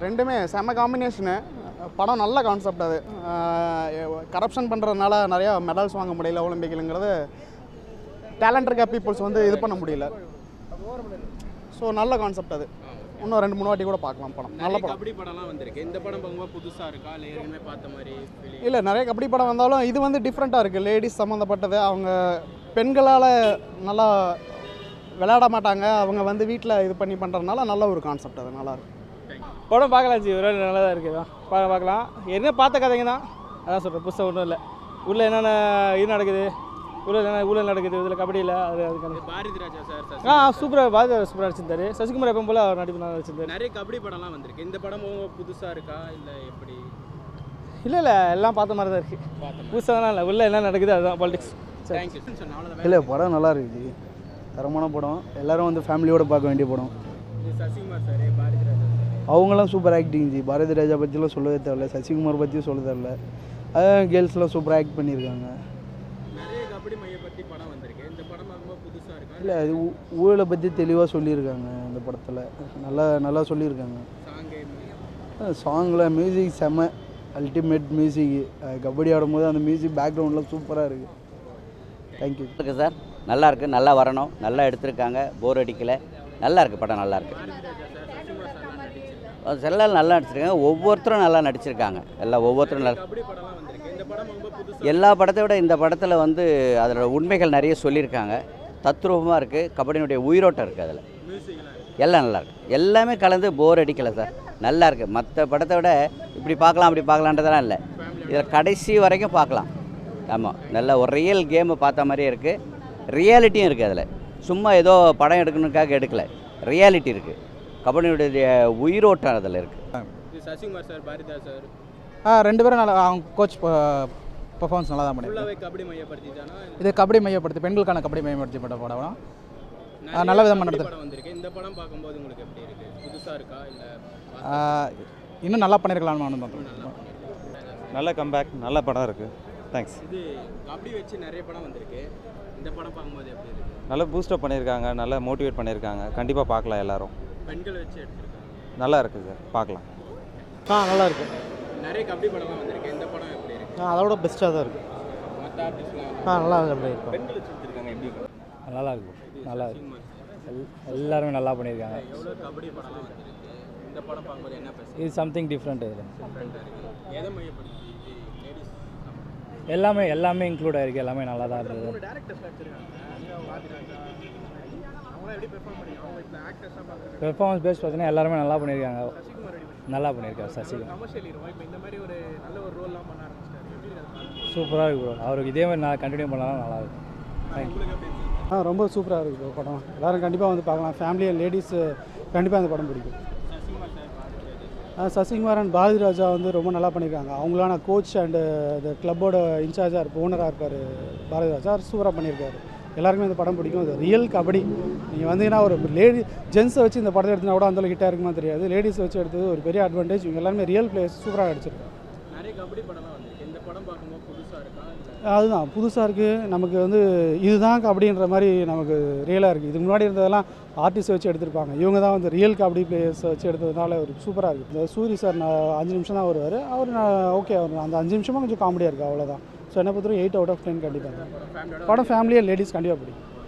ரெண்டுமே செம காம்பினேஷனு படம் நல்ல கான்செப்ட் அது கரப்ஷன் பண்ணுறதுனால நிறையா மெடல்ஸ் வாங்க முடியல ஒலிம்பிக்லுங்கிறது டேலண்ட் இருக்க பீப்புள்ஸ் வந்து இது பண்ண முடியல ஸோ நல்ல கான்செப்ட் அது இன்னும் ரெண்டு மூணு வாட்டி கூட பார்க்கலாம் படம் நல்ல நிறைய படம் கபடி படம்லாம் வந்திருக்கு இந்த படம் பார்க்கும்போது புதுசா இருக்கா இல்லை ஏற்கனவே பார்த்த மாதிரி feeling? இல்லை நிறைய கபடி படம் வந்தாலும் இது வந்து டிஃப்ரெண்ட்டாக இருக்குது லேடிஸ் சம்மந்தப்பட்டது அவங்க பெண்களால் நல்லா விளையாட மாட்டாங்க அவங்க வந்து வீட்டில் இது பண்ணி பண்ணுறதுனால நல்ல ஒரு கான்செப்ட் அது நல்லா இருக்கு படம் பார்க்கலாம் ஜி ஒரு நல்லா தான் இருக்குது பா பார்க்கலாம் என்ன பார்த்த கதைங்க தான் அதான் சொல்கிறேன் புதுசாக ஒன்றும் இல்லை உள்ளே என்னென்ன இது நடக்குது உள்ள என்னென்ன ஊழல் நடக்குது இதில் கபடியில் அது அதுக்கான பாரதி ராஜா சார் ஆ சூப்பராக பாரதி சூப்பராக நடிச்சிருந்தாரு சசிகுமார் எப்போ போல் அவர் நடிப்பு நல்லா நடிச்சிருந்தாரு நிறைய கபடி படம்லாம் வந்திருக்கு இந்த படம் புதுசா இருக்கா இல்லை எப்படி இல்லை இல்லை எல்லாம் பார்த்த மாதிரி தான் இருக்குது புதுசாக இல்லை உள்ளே என்ன நடக்குது அதுதான் பாலிடிக்ஸ் சரி தேங்க்யூ சொன்ன அவ்வளோதான் இல்லை படம் நல்லா இருக்குது தரமான படம் எல்லாரும் வந்து ஃபேமிலியோட பார்க்க வேண்டிய படம் இது சசிகுமார் சார் பாரதி ராஜா சார் அவங்களாம் சூப்பர் ஆக்டிங் ஜி பாரதி ராஜா பற்றிலாம் சொல்லவே தேவையில்ல சசிகுமார் பற்றியும் சொல்ல தேவையில்ல அதான் கேர்ள்ஸ்லாம் சூப்பராக ஆக்ட் பண்ணியிருக்காங்க நிறைய கபடி மைய பத்தி படம் வந்திருக்கு இந்த படம் பார்க்கும்போது புதுசா இருக்கா இல்லை அது ஊ- ஊழலை பற்றி தெளிவாக சொல்லியிருக்காங்க இந்த படத்தில் நல்லா நல்லா சொல்லியிருக்காங்க சாங்கே சாங்கில் மியூசிக் செம அல்டிமேட் மியூசிக் கபடி ஆடும்போது அந்த மியூசிக் பேக்ரவுண்ட்லாம் சூப்பராக இருக்குது தேங்க்யூ இருக்கு சார் நல்லா இருக்கு நல்லா வரணும் நல்லா எடுத்திருக்காங்க போர் அடிக்கல நல்லா இருக்கு படம் நல்லா இருக்கு எல்லாம் நல்லா நடிச்சிருக்காங்க ஒவ்வொருத்தரும் நல்லா நடிச்சிருக்காங்க எல்லாம் ஒவ்வொருத்தரும் நல்லா கபடி படம்லாம் வந்திருக்கு இந்த படம் பார்க்கும்போது புதுசா எல்லா படத்தை விட இந்த படத்தில் வந்து அதோட உண்மைகள் நிறைய சொல்லியிருக்காங்க தத்ரூபமாக இருக்குது கபடியினுடைய உயிரோட்டம் இருக்குது அதில் மியூசிக்லாம் எல்லாம் நல்லா இருக்கு எல்லாமே கலந்து போர் அடிக்கல சார் நல்லா இருக்கு மற்ற படத்தை விட இப்படி பார்க்கலாம் அப்படி பார்க்கலான்றதெல்லாம் இல்லை இதில் கடைசி வரைக்கும் பார்க்கலாம் ஆமாம் நல்ல ஒரு ரியல் கேமை பார்த்த மாதிரியே இருக்குது ரியாலிட்டியும் இருக்குது அதில் சும்மா ஏதோ படம் எடுக்கணுக்காக எடுக்கல ரியாலிட்டி இருக்குது கபடியுடைய உயிரோட்டம் அதில் இருக்குது இது சசிகுமார் சார் பாரதி ராஜா சார் ஆ ரெண்டு பேரும் நல்லா அவங்க கோச் பர்ஃபார்மன்ஸ் நல்லா தான் பண்ணியிருக்காங்க ஃபுல்லாகவே கபடி மையப்படுத்தி தானா இது கபடி மையப்படுத்தி பெண்களுக்கான கபடி மையப்படுத்தப்பட்ட படம் நிறைய நல்ல விதமா கபடி நடத்துது. படம் வந்திருக்கு இந்த படம் பார்க்கும்போது உங்களுக்கு எப்படி இருக்கு புதுசா இருக்கா இல்ல ஆ, இன்னும் நல்லா பண்ணியிருக்கலாம்னு நான் தோணுது நல்ல கம்பேக் நல்ல படம் இருக்குது தேங்க்ஸ் இது கபடி வச்சு நிறைய படம் வந்திருக்கு இந்த படம் பார்க்கும்போது எப்படி இருக்கு நல்லா பூஸ்டப் பண்ணியிருக்காங்க நல்லா மோட்டிவேட் பண்ணியிருக்காங்க கண்டிப்பாக பார்க்கலாம் எல்லாரும் பெண்கள் வச்சு எடுத்திருக்காங்க நல்லா இருக்குது சார் பார்க்கலாம் ஆ நல்லா இருக்கு நிறைய கபடி படம்லாம் வந்திருக்கு இந்த படம் எப்படி இருக்கு ஆ அதோட பெஸ்ட்டாக தான் இருக்குது மற்ற ஆர்டிஸ்ட்லாம் ஆ நல்லா இருக்கும் பெண்கள் வச்சு எடுத்திருக்காங்க எப்படி இருக்கு நல்லா இருக்கும் நல்லா இருக்கு சசிகுமார் சார் எல் எல்லாருமே நல்லா பண்ணியிருக்காங்க எவ்வளோ கபடி படம்லாம் வந்திருக்கு இந்த படம் பார்க்கும்போது என்ன பேசுறது இது சம்திங் டிஃப்ரெண்ட் இதில் டிஃப்ரெண்ட்டாக இருக்கு எதை மையப்படுத்தி இது லேடிஸ் எல்லாமே எல்லாமே இன்க்ளூட் ஆயிருக்கு எல்லாமே நல்லா தான் இருந்தது ஒரு டேரக்டர்ஸ் வச்சிருக்காங்க பாரதி ராஜா அவங்களாம் எப்படி பெர்ஃபார்ம் பண்ணி அவங்க இப்போ ஆக்டர்ஸாக பார்க்குறது பெர்ஃபார்மன்ஸ் பேஸ் பார்த்தீங்கன்னா எல்லாருமே நல்லா பண்ணியிருக்காங்க சசிகுமார் எப்படி நல்லா பண்ணியிருக்காரு சசிகலா கமர்ஷியல் ஹீரோ இப்போ இந்த மாதிரி ஒரு நல்ல ஒரு ரோல்லாம் பண்ண ஆரம்பிச்சிட்டாரு எப்படி இருக்கு சூப்பராக இருக்கு ப்ரோ அவருக்கு இதே மாதிரி நான் கண்டினியூ பண்ணாலும் நல்லா இருக்கும் தேங்க்யூ உங்களுக்கு எப்படி இருக்கு ஆ ரொம்ப சூப்பராக இருக்குது படம் எல்லோரும் கண்டிப்பாக வந்து பார்க்கலாம் ஃபேமிலி அண்ட் லேடிஸ் கண்டிப்பாக அந்த படம் பிடிக்கும் சசிகுமார் சார் பாரதி ராஜா ஆ, சசிகுமார் அண்ட் பாரதி ராஜா வந்து ரொம்ப நல்லா பண்ணியிருக்காங்க அவங்களான கோச் அண்டு இந்த கிளப்போட இன்சார்ஜாக இருப்பார் ஓனராக இருப்பார் பாரதி ராஜா சூப்பராக பண்ணியிருக்காரு எல்லாருக்குமே இந்த படம் பிடிக்கும் இது ரியல் கபடி நீங்கள் வந்தீங்கன்னா ஒரு லேடி ஜென்ஸை வச்சு இந்த படத்தை எடுத்தா கூட அந்தளவு ஹிட்டாக இருக்குமா தெரியாது லேடிஸ் வச்சு எடுத்தது ஒரு பெரிய அட்வான்டேஜ் இவங்க எல்லாருமே ரியல் பிளேயர்ஸ் சூப்பராக நடிச்சிருக்காங்க நிறைய கபடி படம்லாம் வந்திருக்கு இந்த படம் பார்க்கும்போது புதுசாக இருக்கா இல்லை அதுதான் புதுசாக இருக்குது நமக்கு வந்து இதுதான் கபடின்ற மாதிரி நமக்கு ரியலாக இருக்குது இதுக்கு முன்னாடி இருந்ததெல்லாம் ஆர்டிஸ்ட் வச்சு எடுத்திருப்பாங்க இவங்க தான் வந்து ரியல் கபடி பிளேயர்ஸ் வச்சு எடுத்ததுனால ஒரு சூப்பராக இருக்குது இந்த சூரி சார் நான் அஞ்சு நிமிஷம் தான் வருவார் அவர் ஓகே அவர் அந்த அஞ்சு நிமிஷமாக கொஞ்சம் காமெடியாக இருக்குது அவ்வளோதான் ஸோ என்னை பொறுத்தவரைக்கும் எயிட் அவுட் ஆஃப் டென் கண்டிப்பாக படம் ஃபேமிலியாக லேடிஸ் கண்டிப்பாக பிடிக்கும்